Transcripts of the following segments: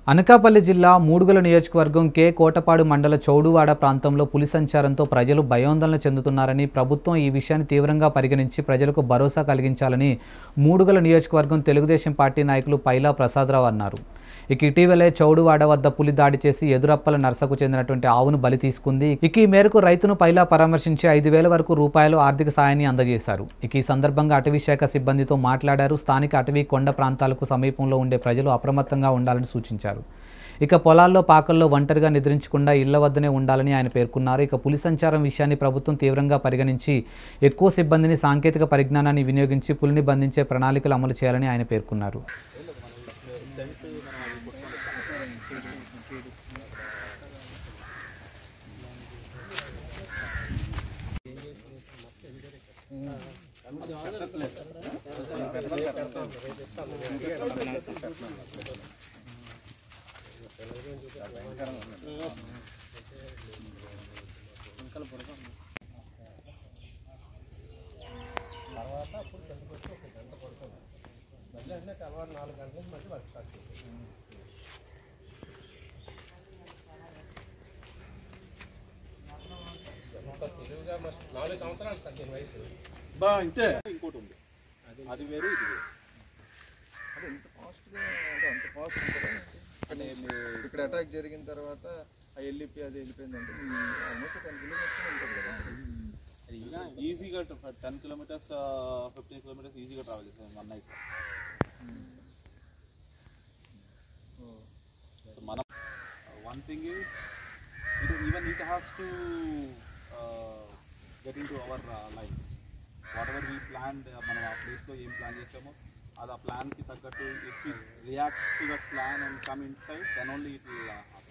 అనకాపల్లి జిల్లా మూడుగల నియోజకవర్గం కే కోటపాడు మండల చౌడువాడ ప్రాంతంలో పులి సంచారంతో ప్రజలు భయోందోళన చెందుతున్నారని ప్రభుత్వం ఈ విషయాన్ని తీవ్రంగా పరిగణించి ప్రజలకు భరోసా కలిగించాలని మూడుగల నియోజకవర్గం తెలుగుదేశం పార్టీ నాయకులు పైలా ప్రసాదరావు అన్నారు ఇక ఇటీవలే చౌడువాడ వద్ద పులి దాడి చేసి ఎదురప్పల నర్సకు చెందినటువంటి ఆవును బలి తీసుకుంది ఇక ఈ మేరకు రైతును పైలా పరామర్శించి ఐదు వేల వరకు రూపాయలు ఆర్థిక సాయాన్ని అందజేశారు ఇక ఈ సందర్భంగా అటవీ శాఖ సిబ్బందితో మాట్లాడారు స్థానిక అటవీ కొండ ప్రాంతాలకు సమీపంలో ఉండే ప్రజలు అప్రమత్తంగా ఉండాలని సూచించారు ఇక పొలాల్లో పాకల్లో ఒంటరిగా నిద్రించకుండా ఇళ్ల వద్దనే ఉండాలని ఆయన పేర్కొన్నారు ఇక పులి సంచారం విషయాన్ని ప్రభుత్వం తీవ్రంగా పరిగణించి ఎక్కువ సిబ్బందిని సాంకేతిక పరిజ్ఞానాన్ని వినియోగించి పులిని బంధించే ప్రణాళికలు అమలు చేయాలని ఆయన పేర్కొన్నారు బా ఇంతే ఇంకోటి ఉంది అది వేరు ఇది వేరు అదే ఇంత ఫాస్ట్గా అంటే అంత ఫాస్ట్ ఉంటుందా అంటే మీ- ఇక్కడ అటాక్ జరిగిన తర్వాత ఆ వెళ్ళిపోయి అది వెళ్ళిపోయిందంటే ఆల్మోస్ట్ టెన్ కిలోమీటర్స్ ఉంటుంది కదా ఈజీగా టెన్ కిలోమీటర్స్ ఫిఫ్టీన్ కిలోమీటర్స్ ఈజీగా ట్రావెల్ చేస్తాం వన్ నైట్ సో మనం one thing is it even it has to get into our life whatever we plan మనం ఆ ప్లేస్లో ఏం ప్లాన్ చేసామో అది ఆ ప్లాన్కి తగ్గట్టు if it reacts to that plan and come inside then only it will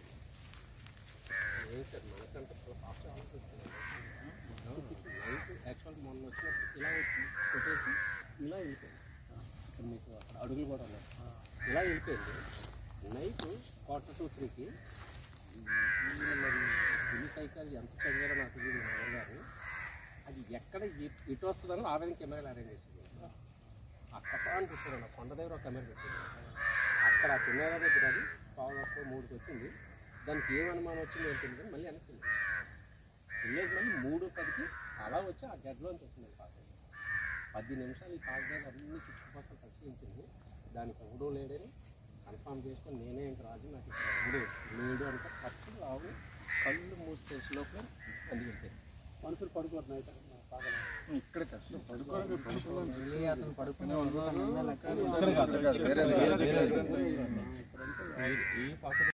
actual మొన్న వచ్చినప్పుడు ఇలా వచ్చి కొట్టేసి ఇలా వెళ్ళిపోయింది ఇక్కడ మీకు అక్కడ అడుగులు కూడా ఉన్నాయి ఇలా వెళ్ళిపోయింది నైట్ క్వార్టర్ టు త్రీకి మరి ఢిల్లీ సైకిల్ ఎంత చదివారో నాకు తెలియదు మా గారు అది ఎక్కడ ఎ- ఎటు వస్తుందని ఆదాయం కెమెరాలు అరేంజ్ చేసింది అక్కడ అని చూస్తున్నాను ఆ కొండ దగ్గర ఒక కెమెరా పెట్టింది అక్కడ ఆ కెమెరా దగ్గర అది పావు వరకు మూడుకి వచ్చింది దానికి ఏం అనుమానం వచ్చిందో ఏం తెలియదు మళ్ళీ వెనక్కి వెళ్ళింది. విలేజ్ మళ్ళీ మూడు పదికి అలా వచ్చి ఆ గడ్డలోంచి వచ్చింది పాత పది నిమిషాలు ఈ కాగజాలు అన్ని చుట్టుపక్కల పరిశీలించింది దానికి ఎవడో లేడని కన్ఫామ్ చేసుకొని నేనే ఇంక రాజు నాకు ఇక్కడ ఎవడు లేడు అంటే కత్తులు లావు కళ్ళు మూసి తెలిసి లోపల అందుకెళ్తాయి మనుషులు పడుకుంటున్నాయి ఇక్కడ కష్టం పడుకోవడానికి పడుకోవాలి అతను పడుకునే ఇక్కడ కాదు వేరే వేరే దగ్గర ఈ పాక